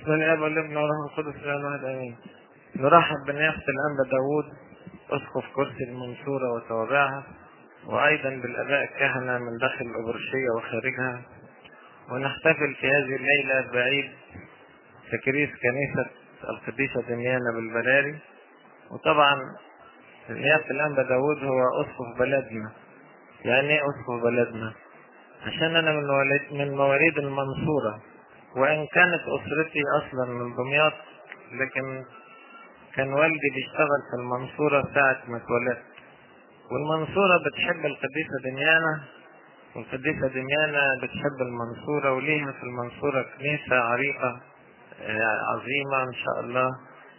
بسم الله والابن والروح القدس لا واحد امين نرحب بنيافة الانبا داوود اسقف كرسي المنصورة وتوابعها وايضا بالاباء الكهنة من داخل الابرشية وخارجها ونحتفل في هذه الليلة بعيد تكريس كنيسة القديسة دميانة بالبراري وطبعا نيافة الانبا داوود هو اسقف بلدنا يعني ايه اسقف بلدنا عشان انا من مواليد من مواليد المنصورة وان كانت اسرتي اصلا من دمياط لكن كان والدي بيشتغل في المنصورة ساعة ما اتولدت والمنصورة بتحب القديسة دميانة والقديسة دميانة بتحب المنصورة وليها في المنصورة كنيسة عريقة عظيمة ان شاء الله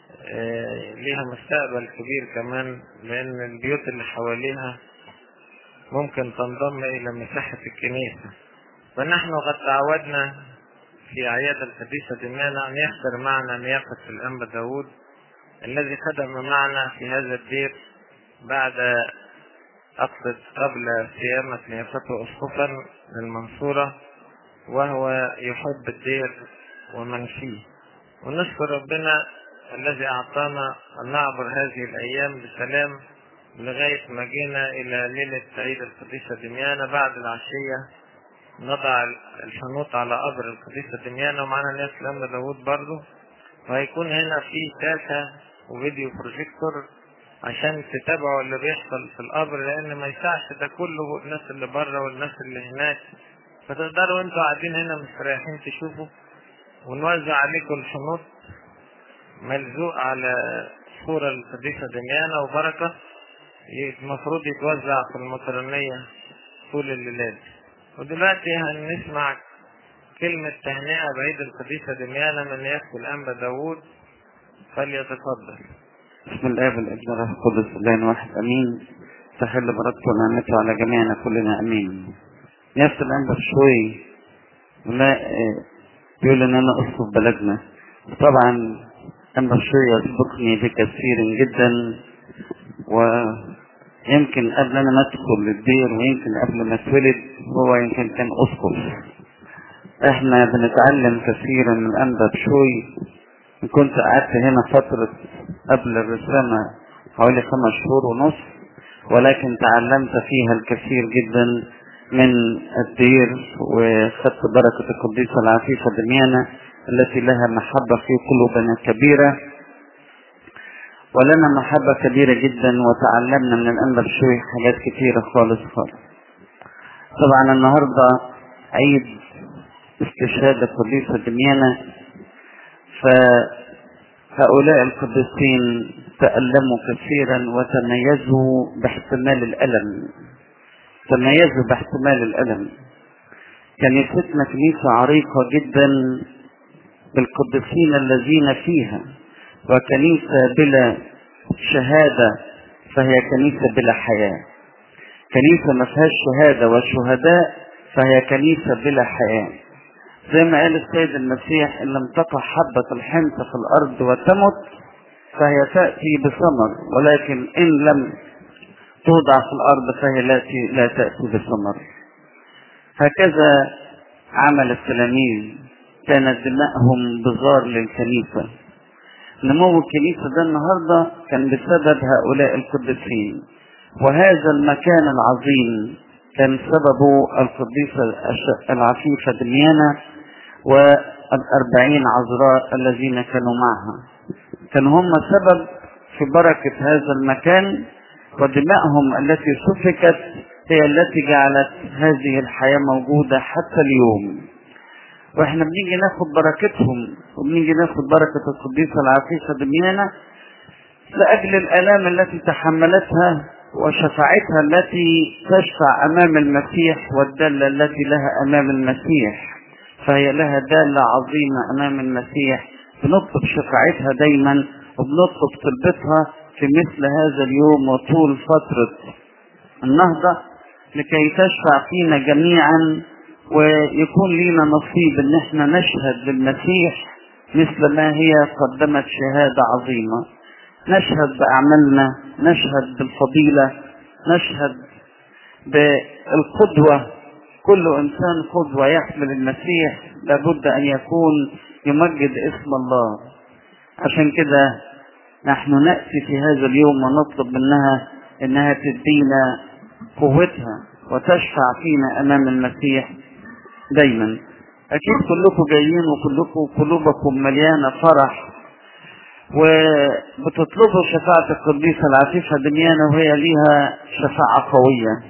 ليها مستقبل كبير كمان لان البيوت اللي حواليها ممكن تنضم الى مساحة الكنيسة ونحن قد تعودنا في اعياد القديسة دميانة ان يحضر معنا نيافة الانبا داود الذي خدم معنا في هذا الدير بعد اقصد قبل صيامة نيافته اسقفا للمنصورة وهو يحب الدير ومن فيه ونشكر ربنا الذي اعطانا ان نعبر هذه الايام بسلام لغاية ما جينا الى ليلة عيد القديسة دميانة بعد العشية نضع الحنوط على قبر القديسة دميانة ومعنا ناس لما داود برضه وهيكون هنا في شاشة وفيديو بروجيكتور عشان تتابعوا اللي بيحصل في القبر لان ما يسعش ده كله الناس اللي بره والناس اللي هناك فتقدروا انتوا قاعدين هنا مستريحين تشوفوا ونوزع عليكم الحنوط ملزوق على صورة القديسة دميانة وبركة المفروض يتوزع في المطرانية طول الليلات ودلوقتي هنسمع كلمة تهنئة بعيد القديسة دميانة من يافت الأنبا داوود فليتفضل بسم الله والابن والروح القدس الله واحد امين تحل بركته ونعمته على جميعنا كلنا امين يافت الانبا شوي ولا يقول ان انا اسقف بلدنا طبعا انبا شوي يسبقني بكثير جدا ويمكن قبل انا ما ادخل الدير ويمكن قبل ما اتولد هو يمكن كان اسقف احنا بنتعلم كثيرا من انبا بشوي كنت قعدت هنا فترة قبل الرسالة حوالي خمس شهور ونص ولكن تعلمت فيها الكثير جدا من الدير وخدت بركة القديسة العفيفة دميانة التي لها محبة في قلوبنا كبيرة ولنا محبة كبيرة جدا وتعلمنا من الأنبا بشوي حاجات كثيرة خالص خالص طبعا النهاردة عيد استشهاد القديسة دميانة فهؤلاء القديسين تألموا كثيرا وتميزوا باحتمال الألم تميزوا باحتمال الألم كنيستنا كنيسة عريقة جدا بالقديسين الذين فيها وكنيسة بلا شهادة فهي كنيسة بلا حياة كنيسة ما فيهاش شهادة وشهداء فهي كنيسة بلا حياة زي ما قال السيد المسيح ان لم تقع حبة الحنطة في الارض وتمت فهي تأتي بثمر ولكن ان لم توضع في الارض فهي لا, لا تأتي بثمر هكذا عمل التلاميذ كانت دماءهم بزار للكنيسة نمو الكنيسة ده النهاردة كان بسبب هؤلاء القديسين وهذا المكان العظيم كان سببه القديسة العفيفة دميانة والأربعين عذراء الذين كانوا معها كانوا هم سبب في بركة هذا المكان ودماءهم التي سفكت هي التي جعلت هذه الحياة موجودة حتى اليوم واحنا بنيجي ناخد بركتهم وبنيجي ناخد بركة القديسة العفيفة دميانة لأجل الآلام التي تحملتها وشفاعتها التي تشفع أمام المسيح والدالة التي لها أمام المسيح فهي لها دالة عظيمة أمام المسيح بنطلب شفاعتها دايما وبنطلب طلبتها في مثل هذا اليوم وطول فترة النهضة لكي تشفع فينا جميعا ويكون لنا نصيب ان احنا نشهد للمسيح مثل ما هي قدمت شهادة عظيمة نشهد بأعمالنا نشهد بالفضيلة نشهد بالقدوة كل إنسان قدوة يحمل المسيح لابد أن يكون يمجد اسم الله عشان كده نحن نأتي في هذا اليوم ونطلب منها انها تدينا قوتها وتشفع فينا امام المسيح دايما اكيد كلكم جايين وكلكم قلوبكم مليانة فرح وبتطلبوا شفاعة القديسة العفيفة دميانة وهي ليها شفاعة قوية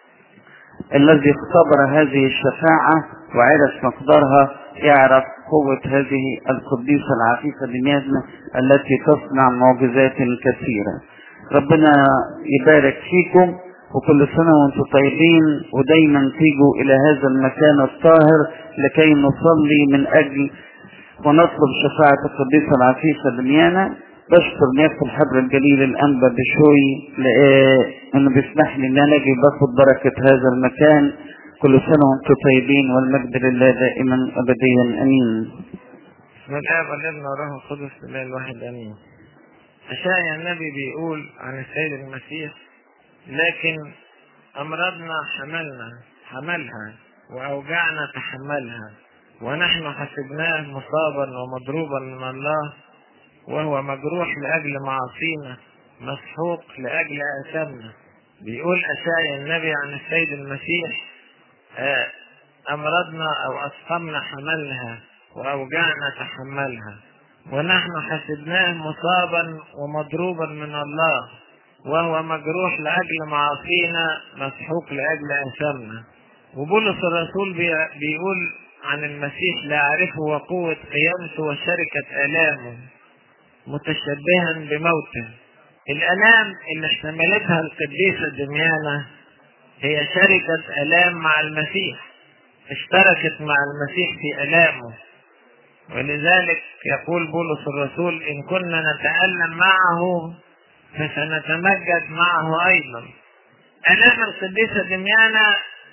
الذي اختبر هذه الشفاعة وعرف مقدارها يعرف قوة هذه القديسة العفيفة دميانة التي تصنع معجزات كثيرة ربنا يبارك فيكم وكل سنة وانتم طيبين ودايما تيجوا إلى هذا المكان الطاهر لكي نصلي من أجل ونطلب شفاعة القديسة العفيفة دميانة بشكر نيافة الحبر الجليل الأنبا بشوي لأنه بيسمح لي إن أنا أجي باخد بركة هذا المكان كل سنة وأنتم طيبين والمجد لله دائما أبديا أمين. بسم الله والابن والروح القدس الله الواحد امين. أشعيا النبي بيقول عن السيد المسيح لكن أمراضنا حملنا حملها وأوجعنا تحملها ونحن حسبناه مصابا ومضروبا من الله وهو مجروح لأجل معاصينا مسحوق لأجل آثامنا بيقول أشعيا النبي عن السيد المسيح أمرضنا أو أسقمنا حملها وأوجعنا تحملها ونحن حسبناه مصابا ومضروبا من الله وهو مجروح لأجل معاصينا مسحوق لأجل آثامنا وبولس الرسول بيقول عن المسيح لا أعرفه وقوة قيامته وشركة آلامه متشبها بموته الآلام اللي احتملتها القديسة دميانة هي شركة آلام مع المسيح اشتركت مع المسيح في آلامه ولذلك يقول بولس الرسول إن كنا نتألم معه فسنتمجد معه أيضا آلام القديسة دميانة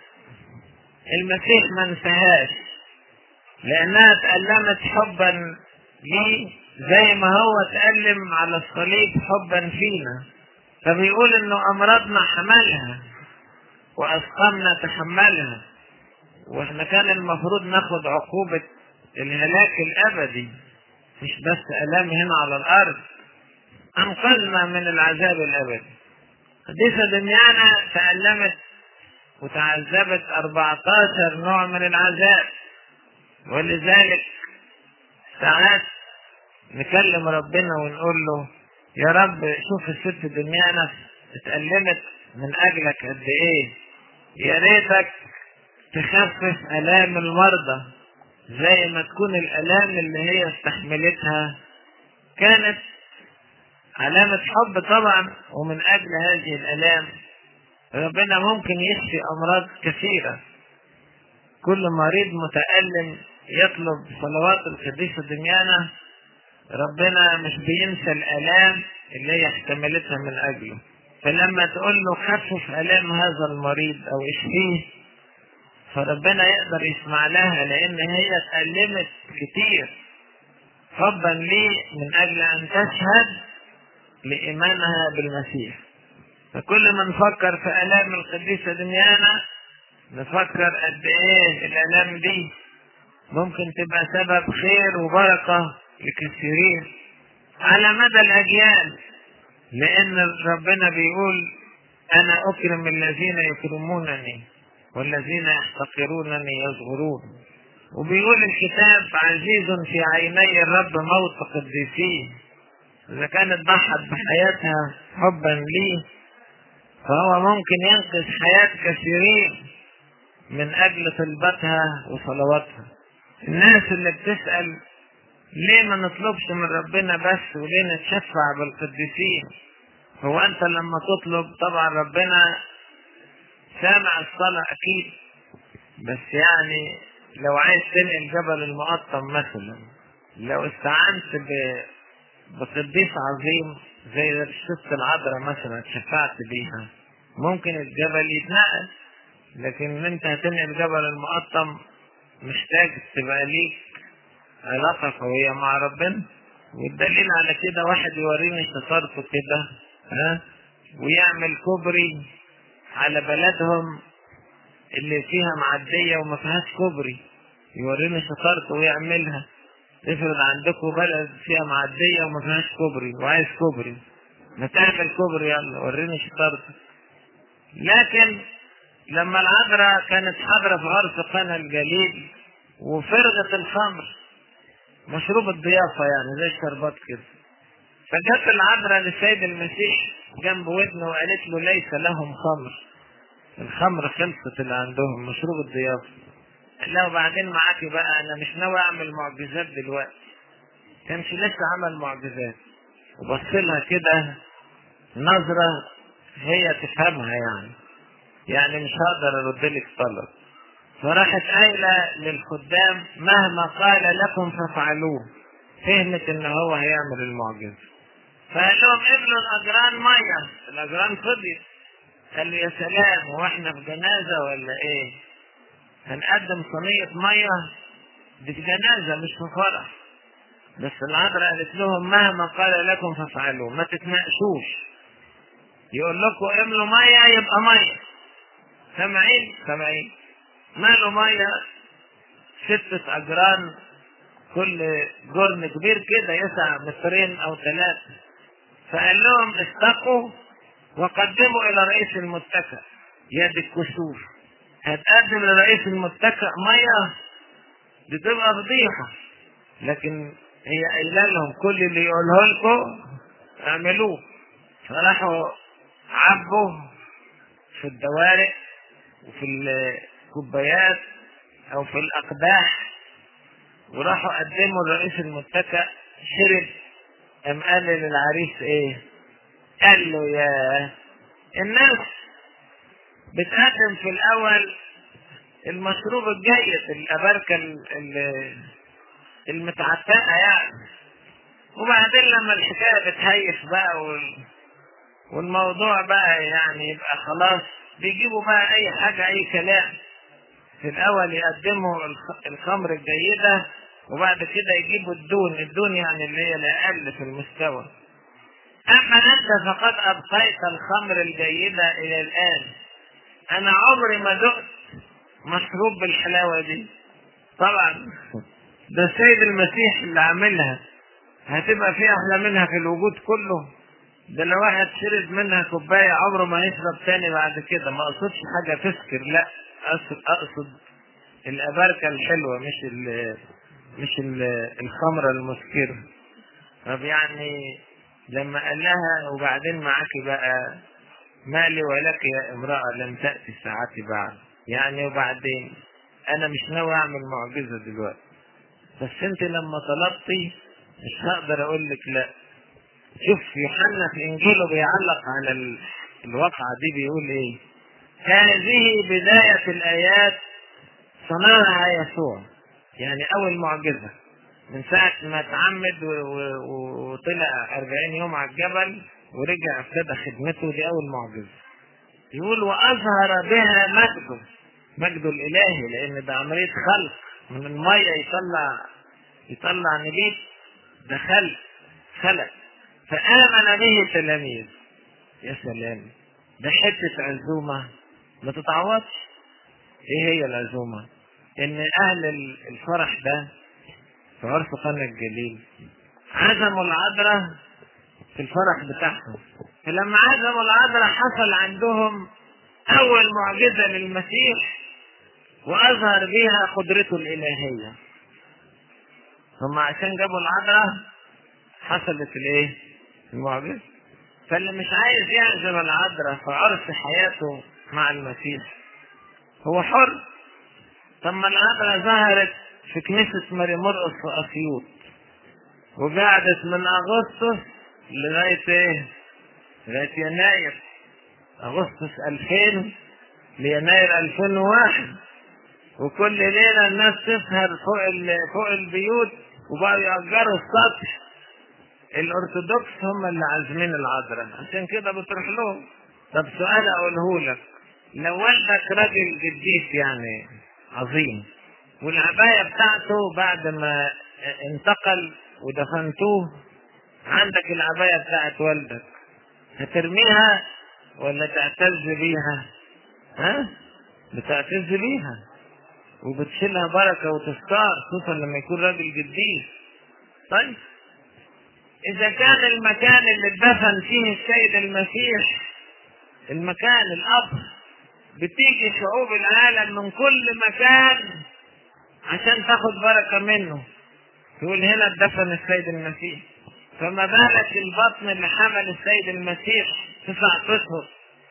المسيح ما انساهاش لأنها تألمت حبا ليه زي ما هو تألم على الصليب حبا فينا فبيقول انه امراضنا حملها واسقامنا تحملها واحنا كان المفروض ناخد عقوبة الهلاك الابدي مش بس الام هنا على الارض انقذنا من العذاب الابدي قديسة دميانة تألمت وتعذبت 14 نوع من العذاب ولذلك ساعات نكلم ربنا ونقول له يا رب شوف الست دميانة اتألمت من أجلك قد إيه يا ريتك تخفف آلام المرضى زي ما تكون الآلام اللي هي استحملتها كانت علامة حب طبعا ومن أجل هذه الآلام ربنا ممكن يشفي أمراض كثيرة كل مريض متألم يطلب صلوات القديسة دميانة ربنا مش بينسى الآلام اللي هي احتملتها من أجله فلما تقول له خفف آلام هذا المريض أو اشفيه فربنا يقدر يسمع لها لأن هي اتألمت كتير حبا ليه من أجل أن تشهد لإيمانها بالمسيح فكل ما نفكر في آلام القديسة دميانة نفكر قد إيه الآلام دي ممكن تبقى سبب خير وبركة لكثيرين على مدى الأجيال لأن ربنا بيقول أنا أكرم الذين يكرمونني والذين يحتقرونني يصغرون وبيقول الكتاب عزيز في عيني الرب موت قديسيه إذا كانت ضحت بحياتها حبا لي فهو ممكن ينقذ حياة كثيرين من أجل طلبتها وصلواتها الناس اللي بتسأل ليه ما نطلبش من ربنا بس وليه نتشفع بالقديسين هو انت لما تطلب طبعا ربنا سامع الصلاة اكيد بس يعني لو عايز تنقل جبل المقطم مثلا لو استعنت ب... بقديس عظيم زي الست العذراء مثلا اتشفعت بيها ممكن الجبل يتنقل لكن انت هتنقل جبل المقطم محتاج تبقى ليك علاقة قوية مع ربنا والدليل على كده واحد يوريني شطارته كده ها ويعمل كوبري على بلدهم اللي فيها معدية وما فيهاش كوبري يوريني شطارته ويعملها افرض عندكم بلد فيها معدية وما فيهاش كوبري وعايز كوبري ما تعمل كوبري يلا وريني شطارتك لكن لما العذراء كانت حاضرة في غرس قنا الجليل وفرغت الخمر مشروب الضيافة يعني زي الشربات كده فجت العذراء للسيد المسيح جنب ودنه وقالت له ليس لهم خمر الخمر خلصت اللي عندهم مشروب الضيافة قال لها وبعدين معاكي بقى انا مش ناوي اعمل معجزات دلوقتي كانش لسه عمل معجزات وبص لها كده نظرة هي تفهمها يعني يعني مش هقدر ارد لك طلب فراحت قايلة للخدام مهما قال لكم فافعلوه فهمت ان هو هيعمل المعجزة فقال لهم ابنوا الاجران مية الاجران فضيت قال له يا سلام واحنا في جنازة ولا ايه هنقدم صينية مية دي في جنازة مش في فرح بس العذراء قالت لهم مهما قال لكم فافعلوه ما تتناقشوش يقول لكم املوا مية يبقى مية سامعين سامعين ماله مية ستة أجران كل جرن كبير كده يسع مترين أو ثلاثة فقال لهم استقوا وقدموا إلى رئيس المتكأ يد الكسوف هتقدم لرئيس المتكأ مية دي تبقى فضيحة لكن هي قايله لهم كل اللي يقوله لكم اعملوه فراحوا عبوا في الدوارق وفي الكوبايات او في الاقداح وراحوا قدموا لرئيس المتكأ شرب قام قال للعريس ايه قال له يا الناس بتقدم في الاول المشروب الجيد الاباركه المتعتقه يعني وبعدين لما الحكايه بتهيف بقى وال... والموضوع بقى يعني يبقى خلاص بيجيبوا بقى اي حاجه اي كلام في الاول يقدموا الخمر الجيده وبعد كده يجيبوا الدون الدون يعني اللي هي الاقل في المستوى اما انت فقد ابقيت الخمر الجيده الى الان انا عمري ما دقت مشروب بالحلاوه دي طبعا ده السيد المسيح اللي عاملها هتبقى في احلى منها في الوجود كله ده لو واحد شرب منها كوبايه عمره ما يشرب تاني بعد كده ما اقصدش حاجه تسكر لا اقصد اقصد الاباركه الحلوه مش ال مش ال الخمره المسكره طب يعني لما قال لها وبعدين معاكي بقى مالي ولك يا امرأة لم تأتي ساعتي بعد يعني وبعدين أنا مش ناوي أعمل معجزة دلوقتي بس أنت لما طلبتي مش هقدر أقول لك لا شوف يوحنا في إنجيله بيعلق على ال... الواقعة دي بيقول إيه هذه بداية الآيات صنعها يسوع يعني أول معجزة من ساعة ما اتعمد وطلع أربعين يوم على الجبل ورجع ابتدى خدمته دي أول معجزة يقول وأظهر بها مجده مجده الإلهي لأن ده عملية خلق من المية يطلع يطلع نبيت ده خلق خلق فآمن به التلاميذ يا سلام ده حتة عزومة ما تتعوضش ايه هي العزومة ان اهل الفرح ده في عرس قنا الجليل عزموا العذراء في الفرح بتاعهم فلما عزموا العذراء حصل عندهم اول معجزة للمسيح واظهر بها قدرته الالهية هم عشان جابوا العذراء حصلت الايه المعجزة فاللي مش عايز يعزم العذراء في عرس حياته مع المسيح هو حر طب ما العذراء ظهرت في كنيسة ماري مرقس في أسيوط وقعدت من أغسطس لغاية إيه؟ لغاية يناير أغسطس 2000 ليناير 2001 وكل ليلة الناس تسهر فوق فوق البيوت وبقوا يأجروا السطح الأرثوذكس هم اللي عازمين العذراء عشان كده بتروح لهم طب سؤال أقوله لك لو والدك راجل قديس يعني عظيم والعباية بتاعته بعد ما انتقل ودفنتوه عندك العباية بتاعت والدك هترميها ولا تعتز بيها ها بتعتز بيها وبتشيلها بركة وتستار خصوصا لما يكون راجل قديس طيب إذا كان المكان اللي اتدفن فيه السيد المسيح المكان القبر بتيجي شعوب العالم من كل مكان عشان تاخد بركة منه تقول هنا اتدفن السيد المسيح فما بالك البطن اللي حمل السيد المسيح تسع اشهر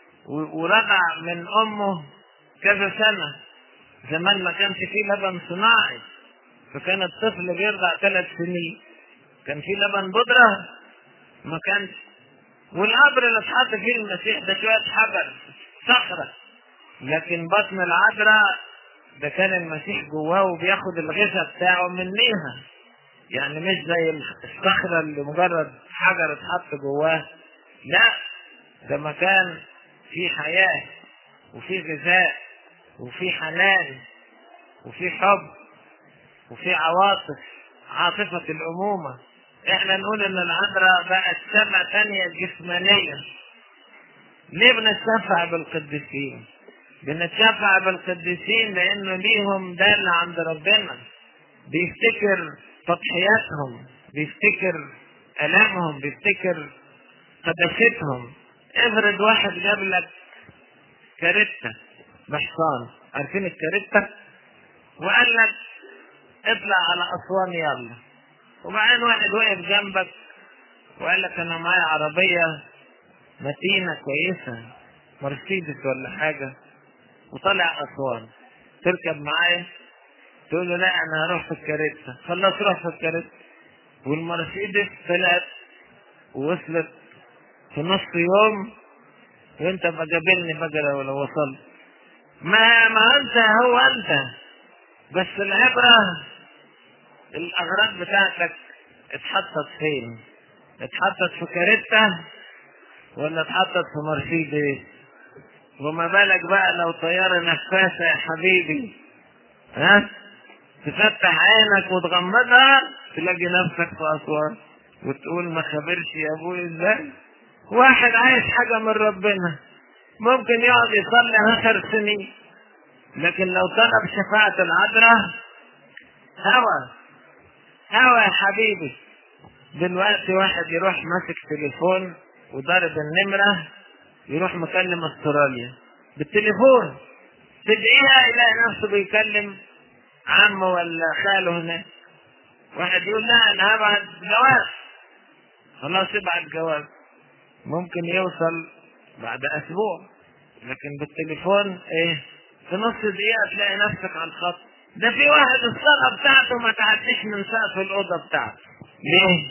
ورضع من امه كذا سنة زمان ما كانش فيه لبن صناعي فكان الطفل بيرضع ثلاث سنين كان فيه لبن بودرة ما كانش والقبر اللي اتحط فيه المسيح ده شوية حجر صخرة لكن بطن العذراء ده كان المسيح جواه وبياخد الغذاء بتاعه من ليها يعني مش زي الصخرة اللي مجرد حجر اتحط جواه لا ده مكان فيه حياة وفيه غذاء وفيه حنان وفيه حب وفيه عواطف عاطفة الأمومة احنا نقول ان العذراء بقت سمة تانية جسمانية ليه بنتشفع بالقديسين بنتشفع بالقديسين لانه ليهم دالة عند ربنا بيفتكر تضحياتهم بيفتكر الامهم بيفتكر قداستهم افرض واحد جاب لك كاريتا بحصان عارفين الكاريتا وقال لك اطلع على اسوان يلا وبعدين واحد وقف جنبك وقال لك انا معايا عربيه متينه كويسه مرسيدس ولا حاجه وطلع اسوان تركب معايا تقول له لا انا هروح في الكاريتا خلاص روح في الكاريتا والمرسيدس طلعت ووصلت في نص يوم وانت بقى قابلني بقى لو لو وصلت ما ما انت هو انت بس العبره الاغراض بتاعتك اتحطت فين اتحطت في كاريتا ولا اتحطت في مرسيدس وما بالك بقى لو طيارة نفاثة يا حبيبي ها تفتح عينك وتغمضها تلاقي نفسك في أسوان وتقول ما خبرش يا ابوي ازاي واحد عايز حاجة من ربنا ممكن يقعد يصلي عشر سنين لكن لو طلب شفاعة العذراء هوى هوى يا حبيبي دلوقتي واحد يروح ماسك تليفون وضارب النمرة يروح مكلم استراليا بالتليفون تدعيها يلاقي نفسه بيكلم عمه ولا خاله هناك واحد يقول لا انا هبعت جواب خلاص ابعت جواب ممكن يوصل بعد اسبوع لكن بالتليفون ايه في نص دقيقة تلاقي نفسك على الخط ده في واحد الصلاة بتاعته ما تعديش من سقف الأوضة بتاعته ليه؟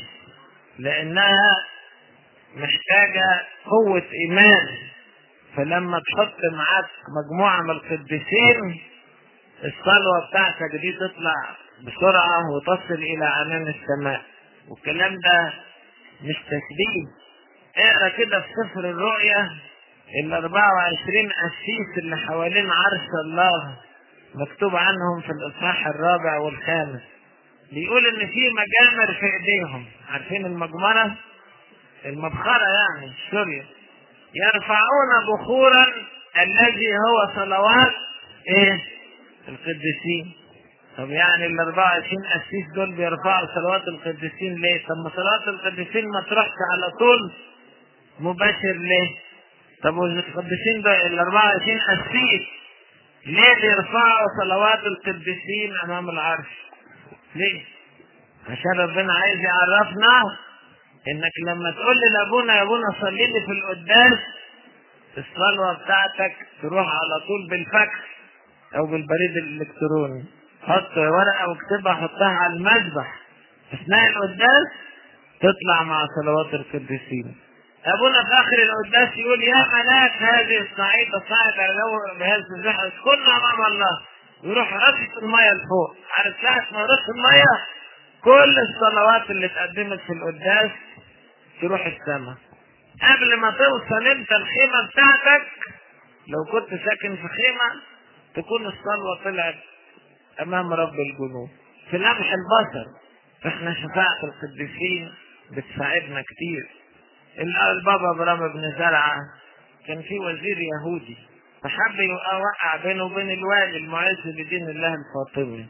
لأنها محتاجة قوة إيمان فلما تحط معاك مجموعة من القديسين الصلوة بتاعتك دي تطلع بسرعة وتصل إلى عنان السماء والكلام ده مش تشبيه اقرا كده في سفر الرؤيا ال 24 قسيس اللي حوالين عرش الله مكتوب عنهم في الإصحاح الرابع والخامس بيقول إن في مجامر في إيديهم عارفين المجمرة؟ المبخرة يعني سوريا يرفعون بخورا الذي هو صلوات ايه القديسين طب يعني ال 24 قسيس دول بيرفعوا صلوات القديسين ليه؟ طب ما صلوات القديسين ما تروحش على طول مباشر ليه؟ طب والقديسين دول ال 24 قسيس ليه بيرفعوا صلوات القديسين امام العرش؟ ليه؟ عشان ربنا عايز يعرفنا انك لما تقول لي لابونا يا ابونا صلي لي في القداس الصلوه بتاعتك تروح على طول بالفاكس او بالبريد الالكتروني حط ورقه واكتبها حطها على المذبح اثناء القداس تطلع مع صلوات القديسين ابونا في اخر القداس يقول يا ملاك هذه الصعيد الصاعد على جو بهذا الزحف كنا امام الله ويروح رص الميه لفوق عارف ساعه ما رص الميه كل الصلوات اللي اتقدمت في القداس تروح السماء قبل ما توصل انت الخيمه بتاعتك لو كنت ساكن في خيمه تكون الصلوه طلعت امام رب الجنود في لمح البصر احنا شفاعة القديسين بتساعدنا كتير البابا ابراهيم بن زرعه كان في وزير يهودي فحب يوقع بينه وبين الوالي المعز لدين الله الفاطمي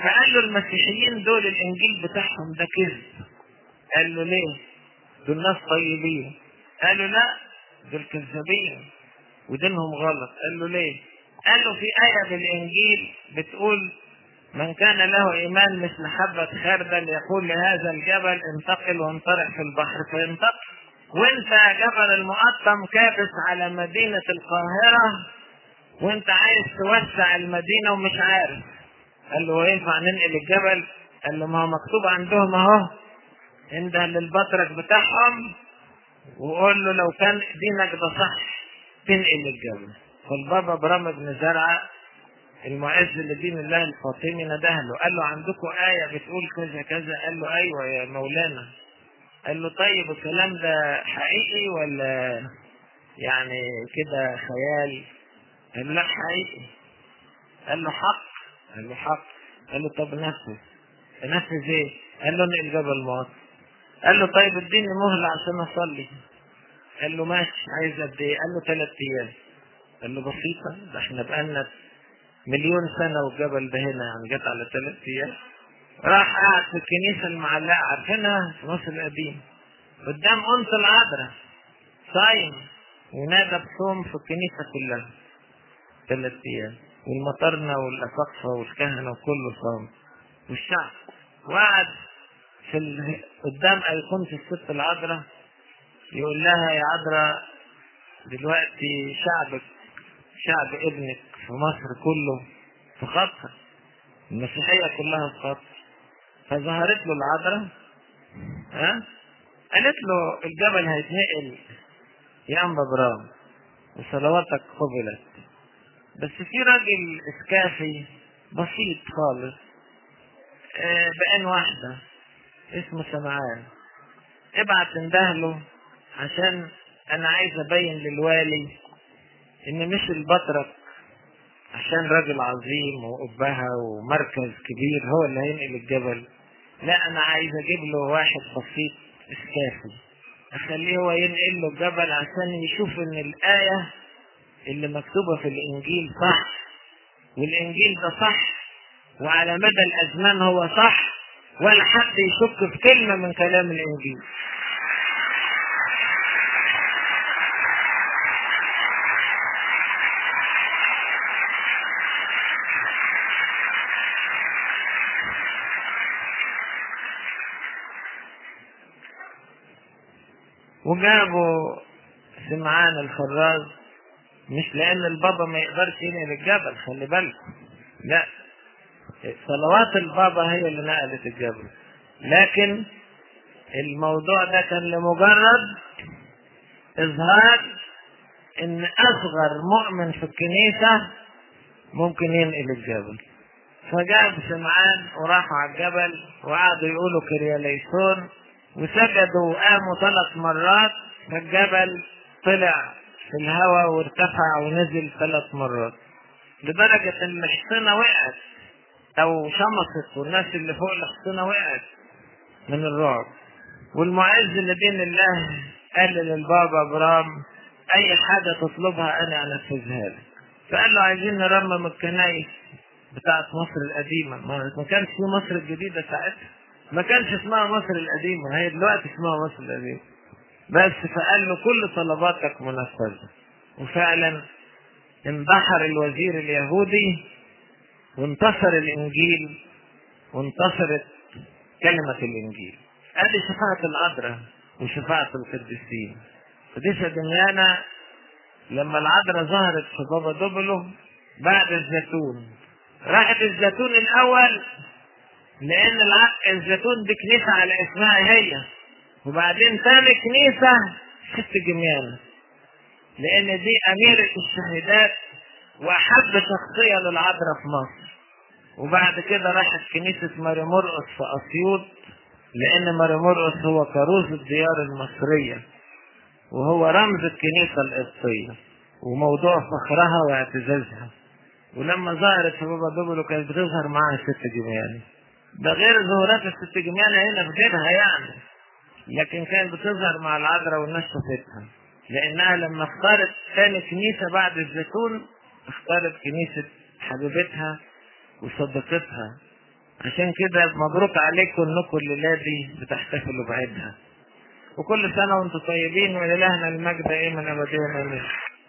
فقال له المسيحيين دول الانجيل بتاعهم ده كذب قال له ليه دول ناس طيبين قال له لا دول كذابين ودينهم غلط قال له ليه قال له في آية بالإنجيل بتقول من كان له إيمان مثل حبة خردل يقول لهذا الجبل انتقل وانطرح في البحر فينتقل وانت يا جبل المقطم كابس على مدينة القاهرة وانت عايز توسع المدينة ومش عارف قال له ينفع ننقل الجبل قال له ما هو مكتوب عندهم اهو انده للبطرك بتاعهم وقول له لو كان دينك ده صح تنقل الجبل فالبابا برام بن زرعه المعز لدين الله الفاطمي نده له قال له عندكم آية بتقول كذا كذا قال له أيوة يا مولانا قال له طيب الكلام ده حقيقي ولا يعني كده خيال قال له لا حقيقي قال له حق قال له حق قال له طب نفذ نفذ ايه قال له نقل جبل مصر قال له طيب اديني مهلة عشان اصلي قال له ماشي عايز قد ايه قال له ثلاث ايام قال له بسيطة ده احنا بقالنا مليون سنة والجبل ده هنا يعني جت على ثلاث ايام راح قاعد في الكنيسة المعلقة عارفينها في مصر القديم قدام أنثى العذراء صايم ونادى بصوم في الكنيسة كلها ثلاث أيام والمطرنة والأساقفة والكهنة وكله صام والشعب وقعد في ال... قدام أيقونة الست العذراء يقول لها يا عذراء دلوقتي شعبك شعب ابنك في مصر كله في خطر المسيحية كلها في خطر فظهرت له العذراء ها قالت له الجبل هيتنقل يا أم برام وصلواتك قبلت بس في راجل اسكافي بسيط خالص آه بأن واحدة اسمه سمعان ابعت اندهله عشان انا عايز ابين للوالي ان مش البطرك عشان راجل عظيم وأبها ومركز كبير هو اللي هينقل الجبل لا انا عايز اجيب له واحد بسيط اسكافي اخليه هو ينقل له الجبل عشان يشوف ان الآية اللي مكتوبة في الانجيل صح والانجيل ده صح وعلى مدى الازمان هو صح ولا حد يشك في كلمة من كلام الانجيل وجابوا سمعان الخراز مش لان البابا ما يقدرش ينقل الجبل خلي بالك لا صلوات البابا هي اللي نقلت الجبل لكن الموضوع ده كان لمجرد اظهار ان اصغر مؤمن في الكنيسة ممكن ينقل الجبل فجاب سمعان وراحوا على الجبل وقعدوا يقولوا كرياليسون وسجدوا وقاموا ثلاث مرات فالجبل طلع في الهواء وارتفع ونزل ثلاث مرات لدرجة ان الحصينة وقعت او شمصت والناس اللي فوق الحصينة وقعت من الرعب والمعز لدين الله قال للبابا ابرام اي حاجة تطلبها انا انفذها لك فقال له عايزين نرمم الكنايس بتاعت مصر القديمة ما كانش في مصر الجديدة ساعتها ما كانش اسمها مصر القديمة هي دلوقتي اسمها مصر القديمة بس فقال له كل طلباتك منفذة وفعلا اندحر الوزير اليهودي وانتصر الانجيل وانتصرت كلمة الانجيل ادي شفاعة العذراء وشفاعة القديسين قديسة دميانة لما العذراء ظهرت في بابا دوبلو بعد الزيتون راحت الزيتون الاول لان الزيتون دي كنيسة على اسمها هي وبعدين تاني كنيسة ست جميانة لان دي اميرة الشهيدات واحب شخصية للعذراء في مصر وبعد كده راحت كنيسة ماري مرقس في اسيوط لان ماري مرقس هو كروز الديار المصرية وهو رمز الكنيسة القبطية وموضوع فخرها واعتزازها ولما ظهرت في بابا دوبلو كانت بتظهر معاها ست جميانة ده غير ظهورات الست جميانة هنا في غيرها يعني لكن كانت بتظهر مع العذراء والناس شافتها لانها لما اختارت ثاني كنيسة بعد الزيتون اختارت كنيسة حبيبتها وصديقتها عشان كده مبروك عليكم انكم الليلة دي بتحتفلوا بعيدها وكل سنة وانتم طيبين ولإلهنا المجد ايه من ابدين امين